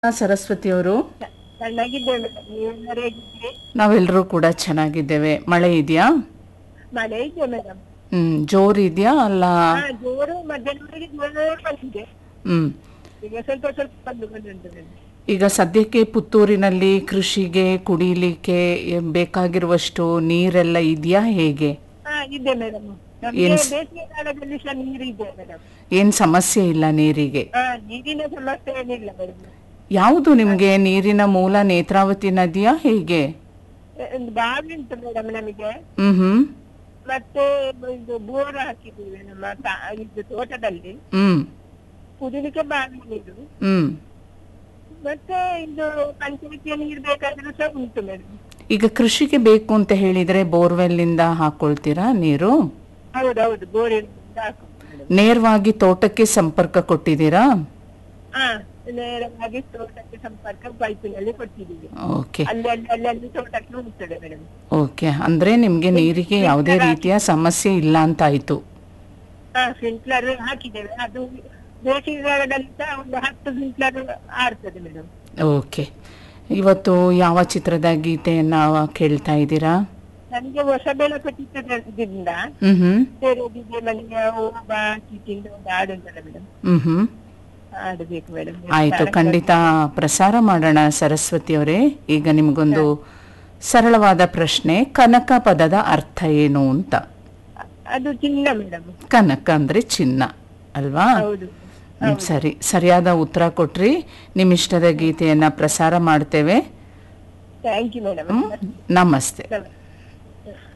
ಸರಸ್ವತಿ ಅವರು ಚೆನ್ನಾಗಿದ್ದೇವೆ ಮೇಡಮ್ ನೀವೆಲ್ಲರೂ ಹೇಗಿದ್ದೀರಿ ನಾವೆಲ್ಲರೂ ಕೂಡ ಚೆನ್ನಾಗಿದ್ದೇವೆ ಮಳೆ ಇದೆಯಾ ಮಳೆ ಇದೆ ಮೇಡಮ್ ಹ್ಮ್ ಜೋರ್ ಇದೆಯಾ ಅಲ್ಲ ಹಾ ಜೋರು ಮಧ್ಯಾಹ್ನವರೆಗೆ ಜೋರು ಬಂದಿದೆ ಹ್ಮ್ ಈಗ ಸ್ವಲ್ಪ ಸ್ವಲ್ಪ ಬಂದು ಬಂದುಂಟು ಮೇಡಮ್ ಈಗ ಸದ್ಯಕ್ಕೆ ಪುತ್ತೂರಿನಲ್ಲಿ ಕೃಷಿಗೆ ಕುಡಿಲಿಕ್ಕೆ ಬೇಕಾಗಿರುವಷ್ಟು ನೀರೆಲ್ಲ ಇದೆಯಾ ಹೇಗೆ ಹಾ ಇದೆ ಮೇಡಮ್ ನಮಗೆ ಏನ್ ಬೇಸಿಗೆ ಕಾಲದಲ್ಲಿ ಸಹ ನೀರು ಇದೆ ಮೇಡಮ್ ಏನ್ ಸಮಸ್ಯೆ ಇಲ್ಲ ನೀರಿಗೆ ಹಾ ನೀರಿನ ಸಮಸ್ಯೆ ಏನಿಲ್ಲ ಮೇಡಮ್ ಯಾವುದು ನಿಮ್ಗೆ ನೀರಿನ ಮೂಲ ನೇತ್ರಾವತಿ ನದಿಯಾ ಹೇಗೆ ಒಂದು ಬಾವಿ ಉಂಟು ಮೇಡಮ್ ನಮಗೆ ಹ್ಮ್ ಹ್ಮ್ ಮತ್ತೆ ಇದು ಬೋರ್ ಹಾಕಿದ್ದೀವಿ ನಮ್ಮ ತಾ- ಇದು ತೋಟದಲ್ಲಿ ಹ್ಮ್ ಕುಡಿಲಿಕ್ಕೆ ಬಾವಿ ನೀರು ಹ್ಮ್ ಮತ್ತೆ ಇದು ಪಂಚಾಯತಿಯ ನೀರು ಬೇಕಾದ್ರೂ ಸಹ ಉಂಟು ಮೇಡಮ್ ಈಗ ಕೃಷಿಗೆ ಬೇಕು ಅಂತ ಹೇಳಿದ್ರೆ ಬೋರ್ವೆಲ್ ಇಂದ ಹಾಕೊಳ್ತೀರಾ ನೀರು ಹೌದೌದು ಬೋರಿನಿಂದ ಹಾಕು ಮೇಡಮ್ ನೇರವಾಗಿ ತೋಟಕ್ಕೆ ಸಂಪರ್ಕ ಕೊಟ್ಟಿದ್ದೀರಾ ಹಾ ನೇರವಾಗಿ ತೋಟಕ್ಕೆ ಸಂಪರ್ಕ ಪೈಪಿನಲ್ಲಿ ಕೊಟ್ಟಿದ್ದೀವಿ ಓಕೆ ಅಲ್ಲಿ ಅಲ್ಲಿ ಅಲ್ಲಲ್ಲಿ ತೋಟಕ್ಕೆ ಹೋಗ್ತದೆ ಮೇಡಮ್ ಓಕೆ ಅಂದ್ರೆ ನಿಮ್ಗೆ ನೀರಿಗೆ ಯಾವುದೇ ರೀತಿಯ ಸಮಸ್ಯೆ ಇಲ್ಲ ಅಂತಾಯ್ತು ಹಾ ಸ್ಪ್ರಿಂಕ್ಲರ್ ಹಾಕಿದ್ದೇವೆ ಅದು ಬೇಸಿಗೆಗಾಲದಲ್ಲಿ ಸಹ ಒಂದು ಹತ್ತು ಸ್ಪ್ರಿಂಕ್ಲರ್ ಆಡ್ತದೆ ಮೇಡಮ್ ಓಕೆ ಇವತ್ತು ಯಾವ ಚಿತ್ರದ ಗೀತೆಯನ್ನ ಕೇಳ್ತಾ ಇದ್ದೀರಾ ನನಗೆ ಹೊಸ ಬೆಳಕು ಚಿತ್ರದಿಂದ ಹ್ಮ್ ಹ್ಮ್ ಸೇರೋದಿದೆ ಮನೆಗೆ ಹೋಗ ಚೀಟಿಂದ ಒಂದು ಹಾಡು ಉಂಟಲ್ಲ ಮೇಡಮ್ ಹ್ಮ್ ಹ್ಮ್ ಆಡಬೇಕು ಮೇಡಮ್ ಆಯ್ತು ಖಂಡಿತ ಪ್ರಸಾರ ಮಾಡೋಣ ಸರಸ್ವತಿ ಅವರೇ ಈಗ ನಿಮ್ಗೊಂದು ಸರಳವಾದ ಪ್ರಶ್ನೆ ಕನಕ ಪದದ ಅರ್ಥ ಏನು ಅಂತ ಅದು ಚಿನ್ನ ಮೇಡಮ್ ಕನಕ ಅಂದ್ರೆ ಚಿನ್ನ ಅಲ್ವಾ ಹೌದು ಹ್ಮ್, ಸರಿ ಸರಿಯಾದ ಉತ್ತರ ಕೊಟ್ರಿ ನಿಮ್ಮಿಷ್ಟದ ಗೀತೆಯನ್ನ ಪ್ರಸಾರ ಮಾಡ್ತೇವೆ ಥ್ಯಾಂಕ್ ಯು ಮೇಡಮ್ ಹ್ಮ್, ನಮಸ್ತೆ